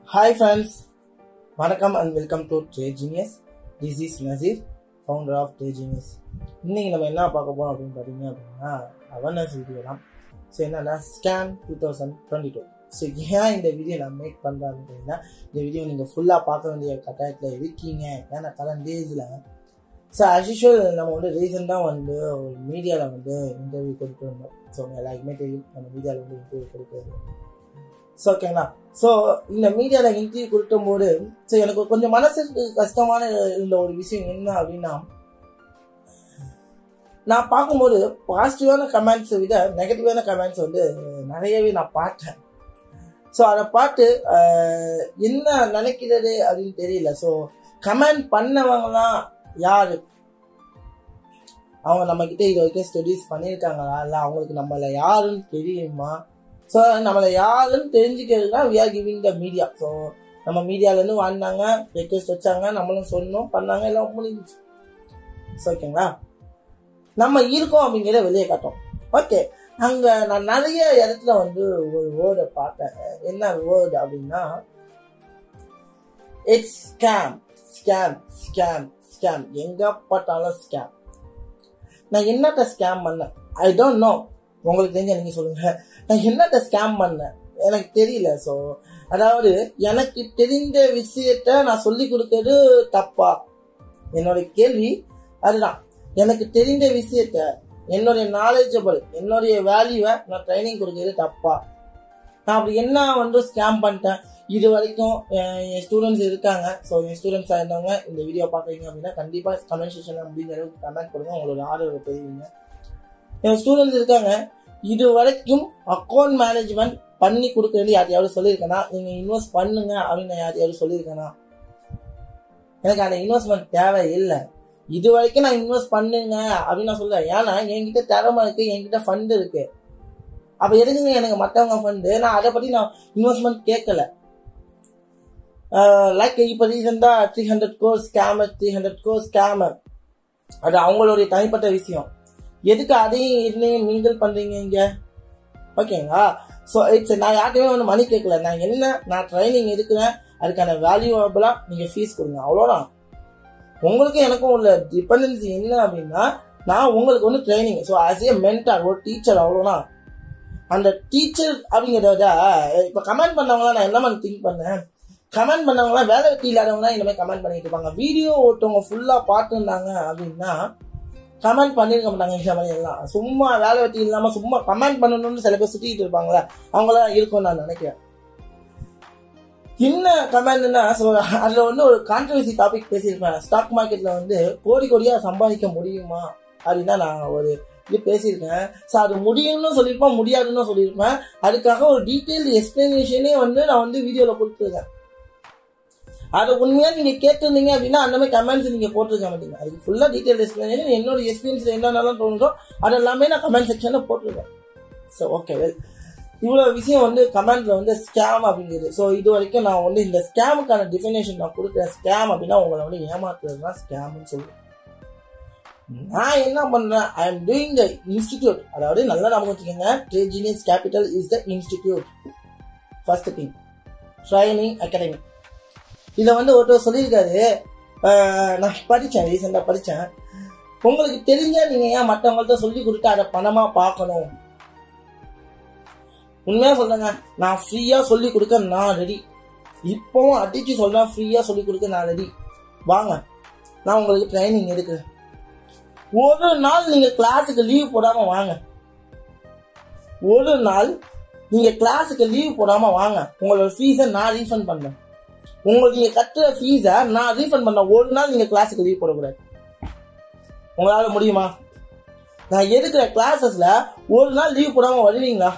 hi friends வணக்கம் and welcome to trade genius this is Nazeer founder of trade genius இன்னைக்கு நம்ம என்ன பார்க்க போறோம் அப்படின்னு பார்த்தீங்க அப்படின்னா அவேர்னஸ் வீடியோ தான் ஸோ என்னன்னா scam two thousand twenty two so ஏன் இந்த வீடியோ நான் மேக் பண்ணுறேன் அப்படின்னா இந்த வீடியோ நீங்கள் ஃபுல்லாக பார்க்க வேண்டிய கட்டாயத்தில் இருக்கீங்க ஏன்னா கரண்ட் டேஸில் ஸோ ஆஸ் யூஷுவல் நம்ம வந்து ரீசெண்டாக வந்து ஒரு மீடியாவில் வந்து இன்டர்வியூ கொடுத்து இருந்தோம் ஸோ எல்லாருக்குமே தெரியும் நம்ம மீடியாவில் வந்து இன்டர்வியூ கொடுக்குறது ஸோ ஓகேங்களா ஸோ இந்த மீடியாவில் இன்டர்வியூ கொடுக்கும் போது ஸோ எனக்கு கொஞ்சம் மனசுக்கு கஷ்டமான இருந்த ஒரு விஷயம் என்ன அப்படின்னா நான் பார்க்கும்போது பாசிட்டிவான கமெண்ட்ஸை விட நெகட்டிவான கமெண்ட்ஸ் வந்து நிறையவே நான் பார்த்தேன் ஸோ அதை பார்த்து ஆஹ், என்ன நினைக்கிறது அப்படின்னு தெரியல ஸோ கமெண்ட் பண்ணவங்கலாம் யாரு அவங்க நம்ம கிட்ட இது வரைக்கும் ஸ்டடீஸ் பண்ணியிருக்காங்களா இல்லை அவங்களுக்கு நம்மள யாருன்னு தெரியுமா ஸோ நம்மளை யாருன்னு தெரிஞ்சுக்கிறது தான் we are giving the media so நம்ம மீடியாலேருந்து வாழ்ந்தாங்க ரெக்வஸ்ட் வச்சாங்க நம்மளும் சொன்னோம் பண்ணாங்க எல்லாம் முடிஞ்சிச்சு ஸோ ஓகேங்களா நம்ம இருக்கோம் அப்படிங்கிறத வெளியே காட்டும் ஓகே அங்கே நான் நிறைய இடத்துல வந்து ஒரு வேர்டை பார்த்தேன் என்ன வேர்டு அப்படின்னா it's scam scam scam scam எங்க பார்த்தாலும் ஸ்கேம் நான் என்னத்த ஸ்கேம் பண்ணேன் ஐ டோன்ட் நோ உங்களுக்கு தெரிஞ்ச நீங்க சொல்லுங்க நான் என்னத்த ஸ்கேம் பண்ணேன் எனக்கு தெரியல ஸோ அதாவது எனக்கு தெரிந்த விஷயத்த நான் சொல்லி கொடுக்கறது தப்பா என்னோட கேள்வி அதுதான் எனக்கு தெரிந்த விஷயத்த என்னுடைய நாலேஜபிள் என்னுடைய வேல்யூவை நான் ட்ரைனிங் கொடுக்கறது தப்பா நான் அப்படி என்ன வந்து ஸ்கேம் பண்ணிட்டேன் இது வரைக்கும் அஹ், என் ஸ்டூடெண்ட்ஸ் இருக்காங்க ஸோ என் ஸ்டூடெண்ட்ஸாக இருந்தவங்க இந்த வீடியோ பார்க்குறீங்க அப்படின்னா கண்டிப்பாக கமெண்ட் செக்ஷனில் முடிஞ்ச அளவுக்கு கமெண்ட் கொடுங்க உங்களோட ஆதரவை தெரிவிங்க என் ஸ்டூடெண்ட்ஸ் இருக்காங்க இது வரைக்கும் அக்கௌண்ட் மேனேஜ்மெண்ட் பண்ணி கொடுக்கறது யார்ட்டையாவது சொல்லியிருக்கேனா நீங்கள் இன்வெஸ்ட் பண்ணுங்க அப்படின்னு நான் யார்ட்டையாவது சொல்லியிருக்கேனா எனக்கு அந்த இன்வெஸ்ட்மெண்ட் தேவை இல்லை இது வரைக்கும் நான் இன்வெஸ்ட் பண்ணுங்க அப்படின்னு நான் சொல்லுவேன் ஏன்னா என்கிட்ட திறமை இருக்கு என்கிட்ட ஃபண்ட் இருக்கு அப்ப எதுக்குங்க எனக்கு மற்றவங்க ஃபண்டு நான் அதை பத்தி நான் இன்வெஸ்ட்மெண்ட் கேட்கல லைக் இப்போ ரீசெண்டாக three hundred crores scammer three hundred crores scammer அது அவங்களுடைய தனிப்பட்ட விஷயம் எதுக்கு அதையும் இதுலையும் மிங்கிள் பண்றீங்க இங்க ஓகேங்களா ஸோ இட்ஸ் நான் யார்ட்டையுமே வந்து மணி கேட்கல நான் என்ன நான் ட்ரைனிங் எடுக்கிறேன் அதுக்கான வேல்யூபிளா நீங்க ஃபீஸ் கொடுங்க அவ்வளோதான் உங்களுக்கும் எனக்கும் உள்ள டிபெண்டன்சி என்ன அப்படின்னா நான் உங்களுக்கு வந்து training so as a mentor ஒரு டீச்சர் அவ்வளோதான் அந்த டீச்சர் அப்படிங்கிறத விட இப்போ கமெண்ட் பண்ணவங்களாம் நான் என்ன மாதிரி திங்க் பண்ணேன் கமெண்ட் பண்ணவங்களாம் வேலை வெட்டி இல்லாதவங்க இந்த மாதிரி கமெண்ட் பண்ணிட்டு இருப்பாங்க வீடியோ ஒருத்தவங்க ஃபுல்லாக பார்த்துருந்தாங்க அப்படின்னா கமெண்ட் பண்ணிருக்க மாட்டாங்க இந்த மாதிரி எல்லாம் சும்மா வேலை வெட்டி இல்லாமல் சும்மா கமெண்ட் பண்ணணும்னு சில பேர் சுற்றிட்டு இருப்பாங்களே அவங்களாம் இருக்கும்னு நான் நினைக்கிறேன் என்ன கமெண்ட்னா அதில் வந்து ஒரு கான்ட்ரவர்சி டாபிக் பேசியிருப்பேன் ஸ்டாக் மார்க்கெட்டில் வந்து கோடி கோடியாக சம்பாதிக்க முடியுமா அப்படின்னா நான் ஒரு இது பேசியிருக்கேன் ஸோ அது முடியும்னு சொல்லியிருப்பேன் முடியாதுன்னு சொல்லியிருப்பேன் அதுக்காக ஒரு டீட்டெயில் எக்ஸ்பிளனேஷனே வந்து நான் வந்து வீடியோவில் கொடுத்துருக்கேன் அதை உண்மையாக நீங்கள் கேட்டிருந்தீங்க அப்படின்னா அந்த மாதிரி கமெண்ட்ஸ் நீங்கள் போட்டிருக்க மாட்டீங்க அதுக்கு ஃபுல்லாக டீட்டெயில் எக்ஸ்பிளனேஷன் என்னோட எக்ஸ்பீரியன்ஸில் என்னென்னலாம் தோணுதோ அது எல்லாமே நான் கமெண்ட் செக்ஷனில் போட்டிருக்கேன் ஸோ ஓகே வெல் இவ்வளோ விஷயம் வந்து கமெண்ட்ல வந்து ஸ்கேம் அப்படிங்கிறது ஸோ இது வரைக்கும் நான் வந்து இந்த ஸ்கேமுக்கான டிஃபினேஷன் நான் கொடுக்குறேன் ஸ்கேம் அப்படின்னா உங்களை வந்து ஏமாத்துறது தான் ஸ்கேம்னு சொல்லுவேன் நான் என்ன பண்றேன் I am doing the institute அதாவது நல்லா ஞாபகம் வச்சுக்கோங்க trade genius capital is the institute first thing training academy இதை வந்து ஒருத்தர் சொல்லியிருக்காரு ஆஹ், நான் படித்தேன் ரீசெண்டாக படித்தேன் உங்களுக்கு தெரிஞ்சா நீங்கள் ஏன் மற்றவங்கள்ட்ட சொல்லி கொடுத்து அதை பணமாக பார்க்கணும் உண்மையா சொல்றேங்க நான் ஃப்ரீயா சொல்லி கொடுக்க நான் ரெடி இப்பவும் அடிச்சு சொல்றேன் ஃப்ரீயா சொல்லி கொடுக்க நான் ரெடி வாங்க நான் உங்களுக்கு ட்ரைனிங் எடுக்கிறேன் ஒரு நாள் நீங்க கிளாஸுக்கு லீவ் போடாம வாங்க ஒரு நாள் நீங்க கிளாஸுக்கு லீவ் போடாம வாங்க உங்களோட ஃபீஸை நான் ரீஃபண்ட் பண்றேன் உங்களுக்கு நீங்க கட்டுற ஃபீஸை நான் ரீஃபண்ட் பண்ண ஒரு நாள் நீங்க கிளாஸுக்கு லீவ் போடக்கூடாது உங்களால முடியுமா நான் எடுக்கிற கிளாஸஸ்ல ஒரு நாள் லீவ் போடாம வருவீங்களா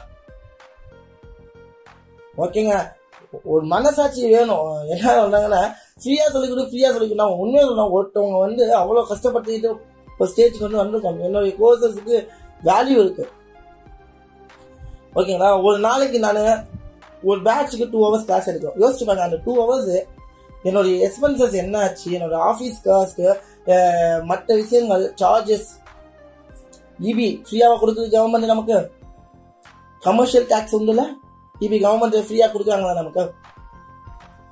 ஓகேங்க ஒரு மனசாட்சி வேணும் என்ன சொல்றாங்கன்னா ஃப்ரீயா சொல்லி கொடு ஃப்ரீயா சொல்லி கொடு நான் உண்மையா சொல்றேன் ஒருத்தவங்க வந்து அவ்வளோ கஷ்டப்பட்டுக்கிட்டு ஒரு ஸ்டேஜ்க்கு வந்து வந்திருக்கோம் என்னுடைய கோர்சஸுக்கு வேல்யூ இருக்கு ஓகேங்களா ஒரு நாளைக்கு நான் ஒரு பேட்சுக்கு டூ ஹவர்ஸ் கிளாஸ் எடுக்கும் யோசிச்சு பாருங்க அந்த டூ ஹவர்ஸ் என்னுடைய எக்ஸ்பென்சஸ் என்ன ஆச்சு என்னோட ஆஃபீஸ் காஸ்ட் மற்ற விஷயங்கள் சார்ஜஸ் இபி ஃப்ரீயாவா கொடுக்குது கவர்மெண்ட் நமக்கு கமர்ஷியல் டேக்ஸ் உண்டுல இபி கவர்மெண்ட் ஃப்ரீயா கொடுக்குறாங்களா நமக்கு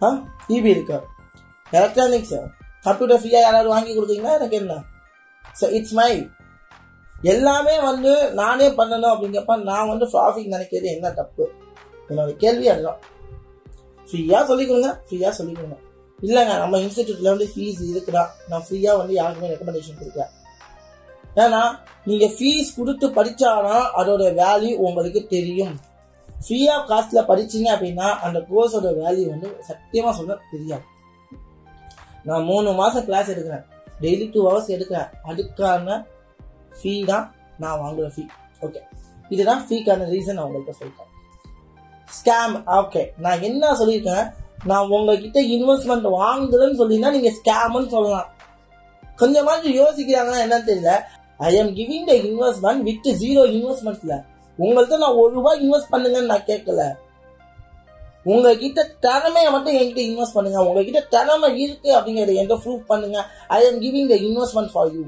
ஆ இபி இருக்கு எலக்ட்ரானிக்ஸ் கம்ப்யூட்டர் ஃப்ரீயாக யாராவது வாங்கி கொடுத்தீங்கன்னா எனக்கு என்ன ஸோ இட்ஸ் மை எல்லாமே வந்து நானே பண்ணணும் அப்படிங்கிறப்ப நான் வந்து ப்ராஃபிட் நினைக்கிறது என்ன தப்பு என்னோட கேள்வி அதுதான் ஃப்ரீயாக சொல்லிக் கொடுங்க ஃப்ரீயாக சொல்லிக் கொடுங்க இல்லைங்க நம்ம இன்ஸ்டிடியூட்ல வந்து ஃபீஸ் இருக்குதா நான் ஃப்ரீயாக வந்து யாருக்குமே ரெக்கமெண்டேஷன் கொடுக்குறேன் ஏன்னா நீங்க ஃபீஸ் கொடுத்து படிச்சாதான் அதோட வேல்யூ உங்களுக்கு தெரியும் ஃப்ரீயா காஸ்ட்ல படிச்சீங்க அப்படின்னா அந்த கோர்ஸோட வேல்யூ வந்து சத்தியமா சொல்ல தெரியாது நான் மூணு மாசம் கிளாஸ் எடுக்கிறேன் டெய்லி டூ ஹவர்ஸ் எடுக்கிறேன் அதுக்கான ஃபீ தான் நான் வாங்குற ஃபீ ஓகே இதுதான் ஃபீக்கான ரீசன் நான் உங்கள்கிட்ட சொல்லிட்டேன் ஸ்கேம் ஓகே நான் என்ன சொல்லியிருக்கேன் நான் உங்ககிட்ட இன்வெஸ்ட்மெண்ட் வாங்குறேன்னு சொல்லினா நீங்க ஸ்கேம்னு சொல்லலாம் கொஞ்சமாச்சும் யோசிக்கிறாங்கன்னா என்னன்னு தெரியல I am giving the investment with zero இன்வெஸ்ட்மெண்ட்ல உங்கள்கிட்ட நான் ஒரு ரூபாய் இன்வெஸ்ட் பண்ணுங்கன்னு நான் கேட்கல உங்ககிட்ட திறமையை மட்டும் என்கிட்ட இன்வெஸ்ட் பண்ணுங்க உங்ககிட்ட திறமை இருக்கு அப்படிங்கறத என்கிட்ட ப்ரூவ் பண்ணுங்க I am giving the investment for you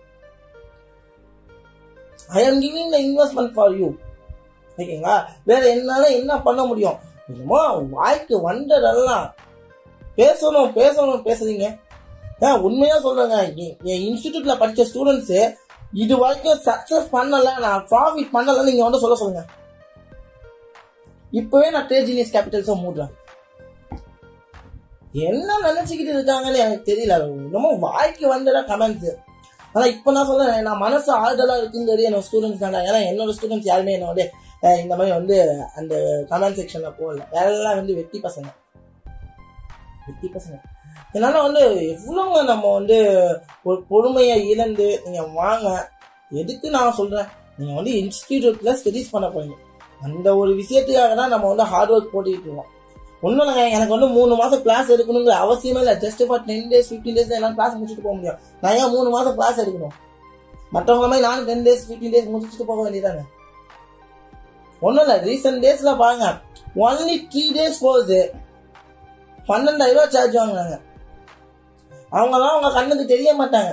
I am giving the investment for you ஓகேங்களா வேற என்னால என்ன பண்ண முடியும் என்னமோ வாய்க்கு வந்ததெல்லாம் பேசணும் பேசணும் பேசுறீங்க ஏன் உண்மையா சொல்றேங்க எ- என் இன்ஸ்டிடியூட்ல படிச்ச ஸ்டூடெண்ட்ஸ் இது வரைக்கும் சக்சஸ் பண்ணல நான் ப்ராஃபிட் பண்ணல நீங்க வந்து சொல்ல சொல்லுங்க இப்பவே நான் ட்ரேட் ஜீனியஸ் கேபிட்டல்ஸை மூடுறேன் என்ன நினைச்சுக்கிட்டு இருக்காங்கன்னு எனக்கு தெரியல ரொம்ப வாய்க்கு வந்ததா கமெண்ட்ஸ் ஆனா இப்ப நான் சொல்றேன் நான் மனசு ஆறுதலா இருக்குங்கிறது என்னோட ஸ்டூடெண்ட்ஸ் தானே ஏன்னா என்னோட ஸ்டூடெண்ட்ஸ் யாருமே என்ன வந்து அஹ், இந்த மாதிரி வந்து அந்த கமெண்ட் செக்ஷன்ல போகல எல்லாம் வந்து வெட்டி பசங்க வெட்டி பசங்க இதனால வந்து எவ்வளவுங்க நம்ம வந்து ஒரு பொறுமையை இழந்து நீங்க வாங்க எதுக்கு நான் சொல்றேன் நீங்க வந்து இன்ஸ்டிடியூட்ல ஸ்டடிஸ் பண்ண போறீங்க அந்த ஒரு விஷயத்துக்காக தான் நம்ம வந்து ஹார்ட் ஒர்க் போட்டுக்கிட்டு இருக்கோம் ஒன்றும் இல்லைங்க எனக்கு வந்து மூணு மாசம் கிளாஸ் எடுக்கணுங்கிற அவசியமே இல்லை just for ten days fifteen days எல்லாம் கிளாஸ் முடிச்சுட்டு போக முடியும் நான் ஏன் மூணு மாசம் கிளாஸ் எடுக்கணும் மற்றவங்கள மாதிரி நானும் டென் டேஸ் ஃபிஃப்டீன் டேஸ் முடிச்சுட்டு போக வேண்டியதானே ஒன்றும் இல்லை ரீசெண்ட் டேஸ்ல பாருங்க ஒன்லி த்ரீ டேஸ் கோர்ஸ் பன்னெண்டாயிரம் ரூபாய் சார்ஜ் வாங்குறாங்க அவங்கலாம் அவங்க கண்ணுக்கு தெரிய மாட்டாங்க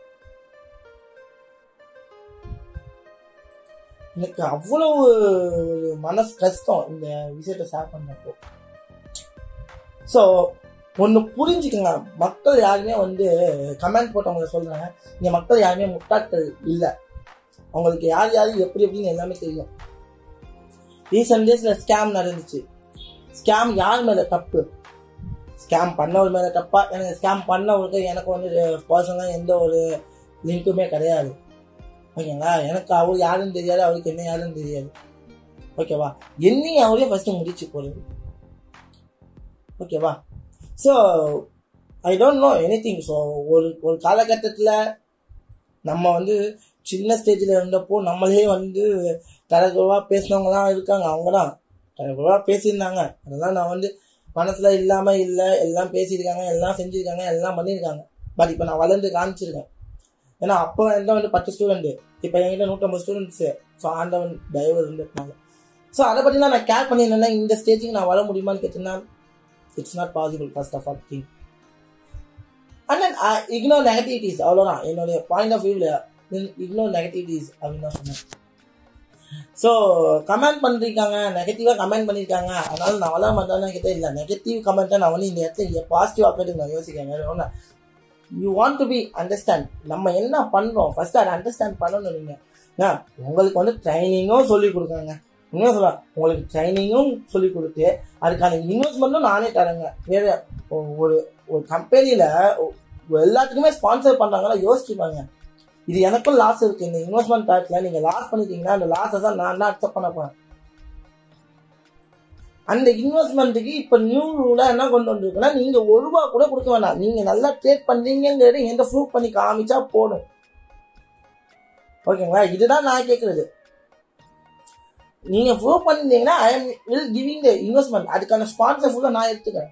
எனக்கு அவ்வளவு ஒரு மனசு கஷ்டம் இந்த விஷயத்த ஷேர் பண்ணப்போ ஸோ ஒன்று புரிஞ்சுக்கங்க மக்கள் யாருமே வந்து கமெண்ட் போட்டவங்களை சொல்றாங்க இங்க மக்கள் யாருமே முட்டாட்கள் இல்லை அவங்களுக்கு யார் யார் எப்படி எப்படின்னு எல்லாமே தெரியும் ரீசெண்ட் டேஸ்ல ஸ்கேம் நடந்துச்சு ஸ்கேம் யார் மேல தப்பு ஸ்கேம் பண்ணவர் மேல தப்பா எனக்கு ஸ்கேம் பண்ணவருக்கு எனக்கு வந்து பர்சனலாக எந்த ஒரு லிங்க்குமே கிடையாது ஓகேங்களா எனக்கு அவர் யாருன்னு தெரியாது அவருக்கு என்ன யாருன்னு தெரியாது ஓகேவா என்னையும் அவரே ஃபர்ஸ்ட் முடிச்சு போடுது ஓகேவா so I don't know anything so ஒரு ஒரு காலகட்டத்தில் நம்ம வந்து சின்ன ஸ்டேஜில் இருந்தப்போ நம்மளே வந்து தரக்குறவா பேசினவங்கலாம் இருக்காங்க அவங்க தான் தரக்குறவா பேசியிருந்தாங்க அதெல்லாம் நான் வந்து மனசுல இல்லாம இல்ல எல்லாம் பேசியிருக்காங்க எல்லாம் செஞ்சிருக்காங்க எல்லாம் பண்ணியிருக்காங்க பட் இப்போ நான் வளர்ந்து காமிச்சிருக்கேன் ஏன்னா அப்போ என்கிட்ட வந்து பத்து ஸ்டூடெண்ட் இப்போ என்கிட்ட நூற்றம்பது ஸ்டூடெண்ட்ஸ் ஸோ ஆண்டவன் தயவு இருந்திருக்காங்க ஸோ அதை பற்றி நான் கேர் பண்ணியிருந்தேன்னா இந்த ஸ்டேஜுக்கு நான் வர முடியுமான்னு கேட்டீங்கன்னா it's not possible first of all thing and then ignore negativities அவ்வளோதான் என்னுடைய பாயிண்ட் ஆஃப் வியூவில் இக்னோர் நெகட்டிவிட்டிஸ் அப்படின்னு தான் சொன்னேன் ஸோ கமெண்ட் பண்ணிருக்காங்க நெகட்டிவாக கமெண்ட் பண்ணியிருக்காங்க அதனால நான் வளர மாட்டேன்னு கிட்ட இல்லை நெகட்டிவ் கமெண்ட்டை நான் வந்து இந்த இடத்துல பாசிட்டிவ் ஆக்கிறதுக்கு நான் யோசிக்கிறேன் you want to be understand நம்ம என்ன பண்ணுறோம் ஃபர்ஸ்ட் அதை அண்டர்ஸ்டாண்ட் பண்ணணும் நீங்கள் ஏன், உங்களுக்கு வந்து ட்ரைனிங்கும் சொல்லி கொடுக்குறாங்க உண்மையாக சொல்லலாம் உங்களுக்கு ட்ரைனிங்கும் சொல்லி கொடுத்து அதுக்கான இன்வெஸ்ட்மெண்ட்டும் நானே தரேங்க வேற ஒ- ஒரு ஒரு கம்பெனியில் எல்லாத்துக்குமே ஸ்பான்சர் பண்ணுறாங்களா யோசிச்சு பாருங்க இது எனக்கும் லாஸ் இருக்கு இந்த இன்வெஸ்ட்மெண்ட் பேக்ல நீங்க லாஸ் பண்ணிட்டீங்கன்னா அந்த லாஸை தான் நான் தான் அக்செப்ட் பண்ண போறேன் அந்த இன்வெஸ்ட்மெண்ட்டுக்கு இப்ப நியூ ரூலா என்ன கொண்டு வந்திருக்குன்னா நீங்க ஒரு ரூபா கூட கொடுக்க வேண்டாம் நீங்க நல்லா ட்ரேட் பண்றீங்கிறது எந்த ப்ரூவ் பண்ணி காமிச்சா போதும் ஓகேங்களா இதுதான் நான் கேட்கறது நீங்க ப்ரூவ் பண்ணிருந்தீங்கன்னா I am will giving the investment அதுக்கான ஸ்பான்சர் ஃபுல்லா நான் எடுத்துக்கிறேன்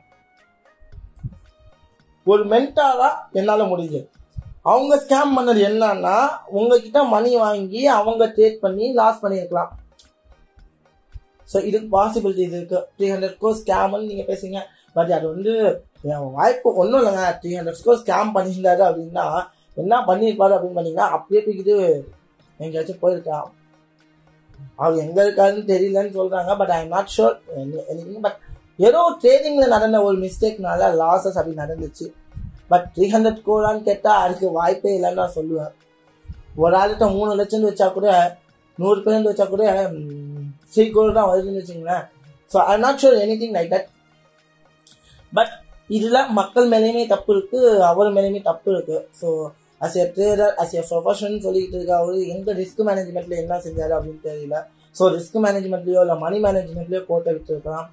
ஒரு மென்டாரா என்னால முடிஞ்சது அவங்க ஸ்கேம் பண்ணது என்னன்னா உங்ககிட்ட மணி வாங்கி அவங்க ட்ரேட் பண்ணி லாஸ் பண்ணியிருக்கலாம் ஸோ இதுக்கு பாசிபிலிட்டிஸ் இருக்கு த்ரீ ஹண்ட்ரட் கோர்ஸ் ஸ்கேம்னு நீங்க பேசுங்க பட் அது வந்து என் வாய்ப்பு ஒன்றும் இல்லைங்க த்ரீ ஹண்ட்ரட் ஸ்கோர் ஸ்கேம் பண்ணியிருந்தாரு அப்படின்னா என்ன பண்ணியிருப்பாரு அப்படின்னு பண்ணீங்கன்னா அப்படியே தூக்கிட்டு எங்கேயாச்சும் போயிருக்கான் அவர் எங்க இருக்காருன்னு தெரியலன்னு சொல்றாங்க but I am not sure but ஏதோ ட்ரேடிங்ல நடந்த ஒரு மிஸ்டேக்னால லாசஸ் அப்படி நடந்துச்சு பட் த்ரீ ஹண்ட்ரட் கோலான்னு கேட்டால் அதுக்கு வாய்ப்பே இல்லைன்னு நான் சொல்லுவேன் ஒரு ஆளுகிட்ட மூணு லட்சம் வச்சா கூட நூறு பேர் வச்சா கூட த்ரீ கோல் தான் வருதுன்னு வச்சுங்களேன் so I not sure anything like that but இதுல மக்கள் மேலேயுமே தப்பு இருக்கு அவர் மேலேயுமே தப்பு இருக்கு so as a trader as a profession சொல்லிட்டு இருக்க அவரு எங்க ரிஸ்க் மேனேஜ்மெண்ட்ல என்ன செஞ்சாரு அப்படின்னு தெரியல ஸோ ரிஸ்க் மேனேஜ்மெண்ட்லயோ இல்லை மணி மேனேஜ்மெண்ட்லயோ கோட்டை விட்டுருக்கலாம்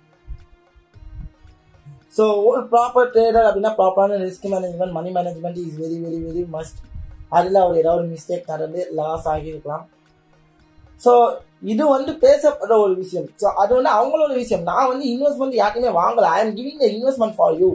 ஸோ ஒரு ப்ராப்பர் ட்ரேடர் அப்படின்னா ப்ராப்பரான risk management money management is very very very must அதில் அவர் ஏதாவது ஒரு மிஸ்டேக் நடந்து லாஸ் ஆகியிருக்கலாம் ஸோ இது வந்து பேசப்படுற ஒரு விஷயம் ஸோ அது வந்து அவங்களோட விஷயம் நான் வந்து இன்வெஸ்ட்மெண்ட் யார்ட்டையுமே வாங்கல I am giving investment for you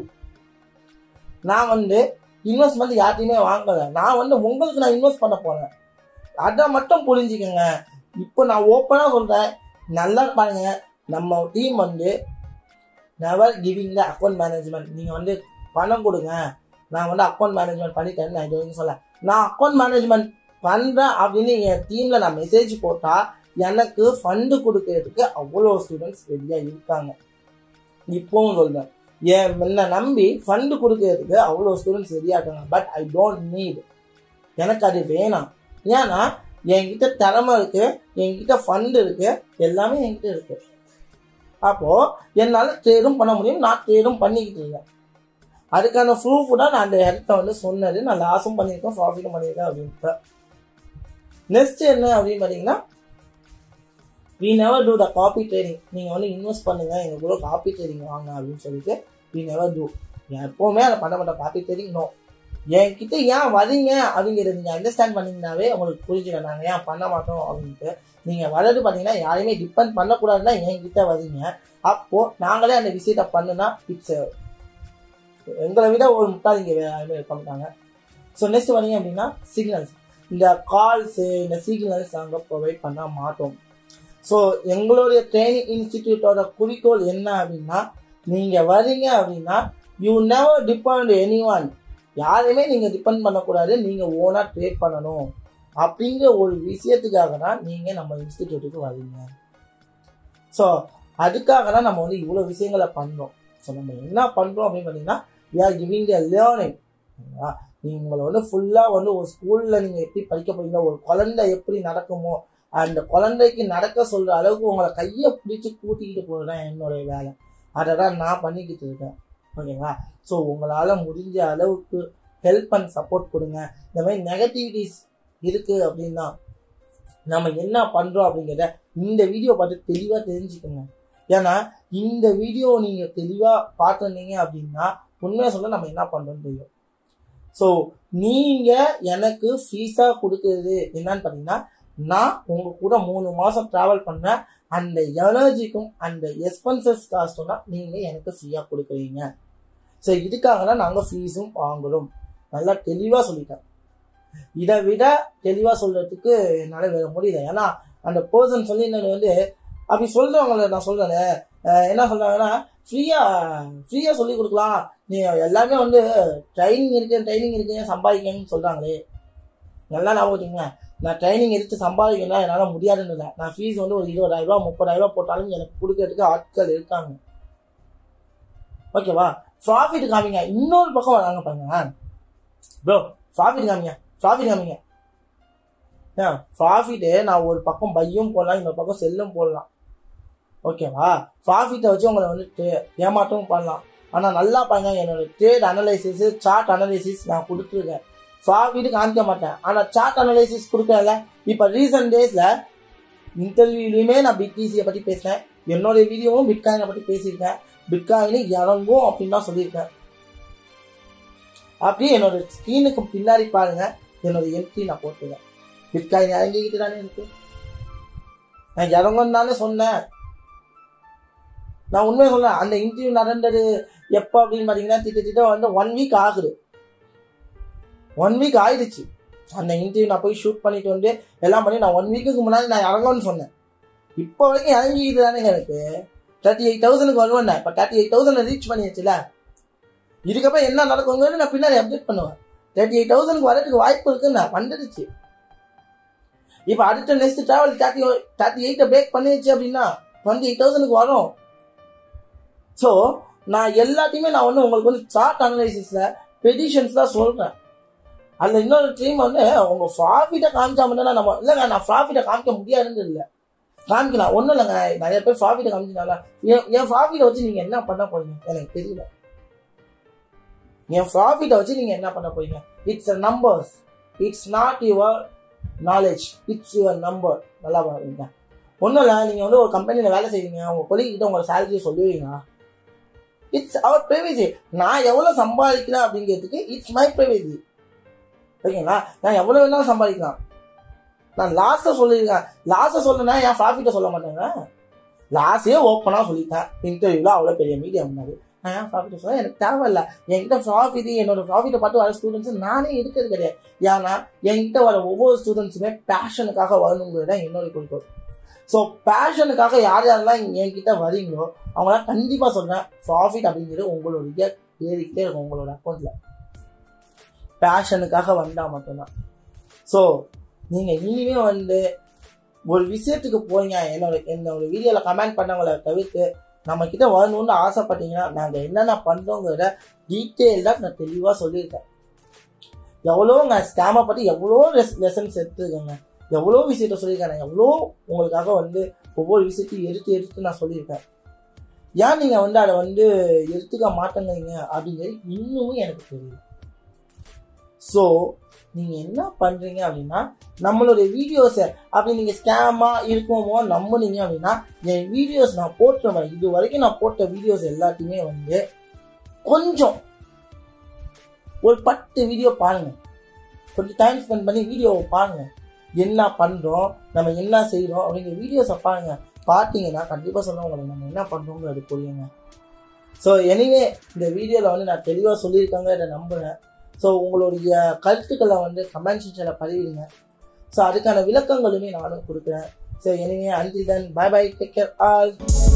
நான் வந்து இன்வெஸ்ட்மெண்ட் யார்ட்டையுமே வாங்கல நான் வந்து உங்களுக்கு நான் இன்வெஸ்ட் பண்ண போறேன் அதை மட்டும் புரிஞ்சுக்கோங்க இப்போ நான் ஓப்பனாக சொல்றேன் நல்லா பாருங்க நம்ம டீம் வந்து never giving the account management நீங்க வந்து பணம் கொடுங்க நான் வந்து அக்கௌண்ட் மேனேஜ்மெண்ட் பண்ணிட்டேன்னு நான் இது சொல்ல நான் அக்கௌண்ட் மேனேஜ்மெண்ட் பண்றேன் அப்படின்னு என் டீம்ல நான் மெசேஜ் போட்டா எனக்கு ஃபண்டு கொடுக்கறதுக்கு அவ்வளோ ஸ்டூடெண்ட்ஸ் ரெடியா இருக்காங்க இப்பவும் சொல்றேன் என் என்னை நம்பி ஃபண்டு கொடுக்கறதுக்கு அவ்வளோ ஸ்டூடெண்ட்ஸ் ரெடியா இருக்காங்க பட் ஐ டோன்ட் நீட் எனக்கு அது வேணாம் ஏன்னா என்கிட்ட திறமை இருக்கு என்கிட்ட ஃபண்ட் இருக்கு எல்லாமே என்கிட்ட இருக்கு அப்போ என்னால ட்ரேடும் பண்ண முடியும் நான் ட்ரேடும் பண்ணிக்கிட்டு இருக்கேன் அதுக்கான ப்ரூஃப் தான் நான் அந்த இடத்த வந்து சொன்னது நான் லாஸும் பண்ணியிருக்கேன் ப்ராஃபிட்டும் பண்ணியிருக்கேன் அப்படின்ட்டு நெக்ஸ்ட் என்ன அப்படின்னு பார்த்தீங்கன்னா we never do the copy trading நீங்கள் வந்து இன்வெஸ்ட் பண்ணுங்க எங்கள் கூட காப்பி ட்ரேடிங் வாங்க அப்படின்னு சொல்லிட்டு வி நெவர் டூ எப்போவுமே அதை பண்ண மாட்டோம் காப்பி ட்ரேடிங் நோ என்கிட்ட ஏன் வரீங்க அப்படிங்கிறத நீங்கள் அண்டர்ஸ்டாண்ட் பண்ணீங்கன்னாவே உங்களுக்கு புரிஞ்சுக்க நாங்கள் ஏன் பண்ண மாட்டோம் அப்படின்ட்டு நீங்கள் வர்றது பார்த்தீங்கன்னா யாரையுமே டிபெண்ட் பண்ணக்கூடாதுன்னா என்கிட்ட வரீங்க அப்போ நாங்களே அந்த விஷயத்த பண்ணுனா இட்ஸ் எங்களை விட ஒரு முட்டாள் இங்கே யாருமே இருக்க மாட்டாங்க ஸோ நெக்ஸ்ட் வரீங்க அப்படின்னா சிக்னல்ஸ் இந்த கால்ஸு இந்த சிக்னல்ஸ் நாங்கள் ப்ரொவைட் பண்ண மாட்டோம் ஸோ எங்களுடைய ட்ரைனிங் இன்ஸ்டிடியூட்டோட குறிக்கோள் என்ன அப்படின்னா நீங்கள் வரீங்க அப்படின்னா you never depend any one யாரையுமே நீங்கள் டிபெண்ட் பண்ணக்கூடாது நீங்கள் ஓனாக ட்ரேட் பண்ணணும் அப்படிங்கிற ஒரு விஷயத்துக்காக தான் நீங்கள் நம்ம இன்ஸ்டிடியூட்டுக்கு வரீங்க ஸோ அதுக்காக தான் நம்ம வந்து இவ்வளோ விஷயங்களை பண்ணுறோம் ஸோ நம்ம என்ன பண்ணுறோம் அப்படின்னு பார்த்தீங்கன்னா we are giving the learning நீங்கள் உங்களை வந்து ஃபுல்லாக வந்து ஒரு ஸ்கூலில் நீங்கள் எப்படி படிக்க போறீங்க ஒரு குழந்தை எப்படி நடக்குமோ அந்த குழந்தைக்கு நடக்க சொல்கிற அளவுக்கு உங்களை கையை பிடிச்சி கூட்டிக்கிட்டு போகிறது தான் என்னுடைய வேலை அதை தான் நான் பண்ணிக்கிட்டு இருக்கேன் ஓகேங்களா ஸோ உங்களால் முடிஞ்ச அளவுக்கு ஹெல்ப் அண்ட் சப்போர்ட் கொடுங்க இந்த மாதிரி நெகட்டிவிட்டிஸ் இருக்குது அப்படின்னா நம்ம என்ன பண்ணுறோம் அப்படிங்கிறத இந்த வீடியோ பார்த்து தெளிவாக தெரிஞ்சுக்கோங்க ஏன்னா இந்த வீடியோ நீங்கள் தெளிவாக பார்த்துருந்தீங்க அப்படின்னா உண்மையாக சொல்ல நம்ம என்ன பண்ணுறோம்னு தெரியும் ஸோ நீங்கள் எனக்கு ஃபீஸாக கொடுக்குறது என்னன்னு பார்த்தீங்கன்னா நான் உங்கள் கூட மூணு மாதம் ட்ராவல் பண்ண அந்த எனர்ஜிக்கும் அந்த எக்ஸ்பென்சஸ் காஸ்ட்டும் தான் நீங்கள் எனக்கு ஃப்ரீயாக கொடுக்குறீங்க ஸோ இதுக்காக தான் நாங்கள் ஃபீஸும் வாங்குறோம் நல்லா தெளிவாக சொல்லிட்டேன் இதை விட தெளிவாக சொல்கிறதுக்கு என்னால் வேற முடியல ஏன்னா அந்த பர்சன் சொல்லி வந்து அப்படி சொல்கிறவங்கள நான் சொல்கிறேன் என்ன சொல்கிறாங்கன்னா ஃப்ரீயாக ஃப்ரீயாக சொல்லி கொடுக்கலாம் நீ எல்லாமே வந்து ட்ரைனிங் இருக்கு ட்ரைனிங் இருக்கு சம்பாதிக்கணும்னு சொல்கிறாங்களே நல்லா ஞாபகம் வச்சுக்கோங்க நான் ட்ரைனிங் எடுத்து சம்பாதிக்கணும் என்னால் முடியாதுன்னு இல்லை நான் ஃபீஸ் வந்து ஒரு இருபதாயிரம் ரூபா முப்பதாயிரம் ரூபா போட்டாலும் எனக்கு கொடுக்கறதுக்கு ஆட்கள் இருக்காங்க ஓகேவா ப்ராஃபிட் காமிங்க இன்னொரு பக்கம் வராங்க பாருங்க ப்ரோ ப்ராஃபிட் காமிங்க ப்ராஃபிட் காமிங்க ஏன் ப்ராஃபிட்டு நான் ஒரு பக்கம் பையும் போடலாம் இன்னொரு பக்கம் செல்லும் போடலாம் ஓகேவா ப்ராஃபிட்டை வச்சு உங்களை வந்து ஏமாற்றவும் பண்ணலாம் ஆனால் நல்லா பாருங்க என்னோட ட்ரேட் அனலைசிஸ் சார்ட் அனலைசிஸ் நான் கொடுத்துருக்கேன் ப்ராஃபிட் காமிக்க மாட்டேன் ஆனால் சார்ட் அனலைசிஸ் கொடுக்கல இப்போ ரீசன்ட் டேஸில் இன்டர்வியூலையுமே நான் பிடிசியை பற்றி பேசினேன் என்னோட வீடியோவும் பிட்காயினை பற்றி பேசியிருக்கேன் பிட்காயின் இறங்கும் அப்படின்னு தான் சொல்லியிருக்கேன் அப்படியே என்னோட ஸ்க்ரீனுக்கு பின்னாடி பாருங்க என்னோட எம்டி நான் போட்டுருக்கேன் பிட்காயின் இறங்கிக்கிட்டு தானே இருக்கு நான் இறங்கும் தானே சொன்னேன் நான் உண்மையை சொல்றேன் அந்த இன்டர்வியூ நடந்தது எப்போ அப்படின்னு பார்த்தீங்கன்னா திட்டத்திட்ட வந்து ஒன் வீக் ஆகுது ஒன் வீக் ஆயிடுச்சு அந்த இன்டர்வியூ நான் போய் ஷூட் பண்ணிட்டு வந்து எல்லாம் பண்ணி நான் ஒன் வீக்குக்கு முன்னாடி நான் இறங்கும்னு சொன்னேன் இப்போ வரைக்கும் இறங்கிக்கிட்டு தானேங்க எனக்கு தேர்ட்டி எயிட் தௌசண்ட்க்கு வருவேன் இப்போ தேர்ட்டி எயிட் தௌசண்ட் ரீச் பண்ணியாச்சுல இதுக்கப்புறம் என்ன நடக்குங்கிறது நான் பின்னாடி அப்டேட் பண்ணுவேன் தேர்ட்டி எயிட் தௌசண்ட்க்கு வரதுக்கு வாய்ப்பு இருக்குன்னு வந்துடுச்சு இப்போ அடுத்த நெக்ஸ்ட் டிராவல் தேர்ட்டி தேர்ட்டி எயிட்டை பிரேக் பண்ணிடுச்சு அப்படின்னா டுவெண்ட்டி எயிட் தௌசண்ட்க்கு வரும் ஸோ நான் எல்லாத்தையுமே நான் வந்து உங்களுக்கு வந்து சார்ட் அனலைசிஸ்ல பெடிஷன்ஸ் தான் சொல்றேன் அதுல இன்னொரு டீம் வந்து உங்க ப்ராஃபிட்டை காமிச்சா மட்டும் நம்ம இல்லைங்க நான் ப்ராஃபிட்டை காமிக்க முடியாதுன்னு இல்லை காமிக்கலாம் ஒன்றும் இல்லைங்க நிறைய பேர் ப்ராஃபிட்டை காமிச்சனால என் என் ப்ராஃபிட்டை வச்சு நீங்க என்ன பண்ண போறீங்க எனக்கு தெரியல என் ப்ராஃபிட்டை வச்சு நீங்க என்ன பண்ண போறீங்க it's a numbers it's not your knowledge it's your number நல்லா பாருங்க ஒன்றும் இல்லை நீங்கள் வந்து ஒரு கம்பெனியில் வேலை செய்றீங்க உங்க கொலிக் கிட்ட உங்களோட சேலரி சொல்லுவீங்க இட்ஸ் அவர் ப்ரைவேசி நான் எவ்வளோ சம்பாதிக்கிறேன் அப்படிங்கிறதுக்கு இட்ஸ் மை ப்ரைவேசி ஓகேங்களா நான் எவ்வளோ வேணாலும் சம்பாதிக்கலாம் நான் லாஸை சொல்லியிருக்கேன் லாஸை சொல்லனா என் ப்ராஃபிட்டை சொல்ல மாட்டேங்க லாஸே ஓப்பனாக சொல்லிட்டேன் இன்டர்வியூவில் அவ்வளோ பெரிய மீடியா முன்னாடி நான் ஏன் ப்ராஃபிட்டை சொல்ல எனக்கு தேவையில்ல என்கிட்ட ப்ராஃபிட் என்னோட ப்ராஃபிட்டை பார்த்து வர ஸ்டூடெண்ட்ஸ் நானே இருக்கிறது கிடையாது ஏன்னா என்கிட்ட வர ஒவ்வொரு ஸ்டூடெண்ட்ஸுமே பேஷனுக்காக வரணுங்கிறது தான் என்னோட குறிக்கோள் ஸோ பேஷனுக்காக யார் யாரெல்லாம் என்கிட்ட வரீங்களோ அவங்களாம் கண்டிப்பாக சொல்கிறேன் ப்ராஃபிட் அப்படிங்கிறது உங்களுடைய ஏறிக்கிட்டே இருக்கும் உங்களோட அக்கௌண்ட்டில் பேஷனுக்காக வந்தால் மட்டும்தான் ஸோ நீங்கள் இனிமே வந்து ஒரு விஷயத்துக்கு போறீங்க என்னோட என்னோட வீடியோவில் கமெண்ட் பண்ணவங்கள தவிர்த்து நம்ம கிட்ட வரணும்னு ஆசைப்பட்டீங்கன்னா நாங்கள் என்னென்ன பண்ணுறோங்கிறத டீட்டெயில்டாக நான் தெளிவாக சொல்லியிருக்கேன் எவ்வளோங்க ஸ்கேமை பற்றி எவ்வளோ லெசன்ஸ் எடுத்துருக்கேங்க எவ்வளோ விஷயத்த சொல்லியிருக்கேன் நான் எவ்வளோ உங்களுக்காக வந்து ஒவ்வொரு விஷயத்தையும் எடுத்து எடுத்து நான் சொல்லியிருக்கேன் ஏன் நீங்கள் வந்து அதை வந்து எடுத்துக்க மாட்டேங்கிறீங்க அப்படிங்கிறது இன்னமும் எனக்கு தெரியல ஸோ நீங்கள் என்ன பண்ணுறீங்க அப்படின்னா நம்மளுடைய வீடியோஸை அப்படி நீங்கள் ஸ்கேமாக இருக்குமோ நம்புனீங்க அப்படின்னா என் வீடியோஸ் நான் போட்டுருவேன் இது வரைக்கும் நான் போட்ட வீடியோஸ் எல்லாத்தையுமே வந்து கொஞ்சம் ஒரு பத்து வீடியோ பாருங்க கொஞ்சம் டைம் ஸ்பெண்ட் பண்ணி வீடியோவை பாருங்க என்ன பண்ணுறோம் நம்ம என்ன செய்கிறோம் அப்படிங்கிற வீடியோஸை பாருங்க பார்த்தீங்கன்னா கண்டிப்பாக சொல்ல உங்களுக்கு நம்ம என்ன பண்ணுறோங்கிறது புரியுங்க ஸோ எனிவே இந்த வீடியோவில் வந்து நான் தெளிவாக சொல்லியிருக்காங்க இதை நம்புகிறேன் ஸோ உங்களுடைய கருத்துக்களை வந்து கமெண்ட் செக்ஷனில் பதிவிடுங்க ஸோ அதுக்கான விளக்கங்களுமே நானும் கொடுக்குறேன் so anyway until then bye bye take care all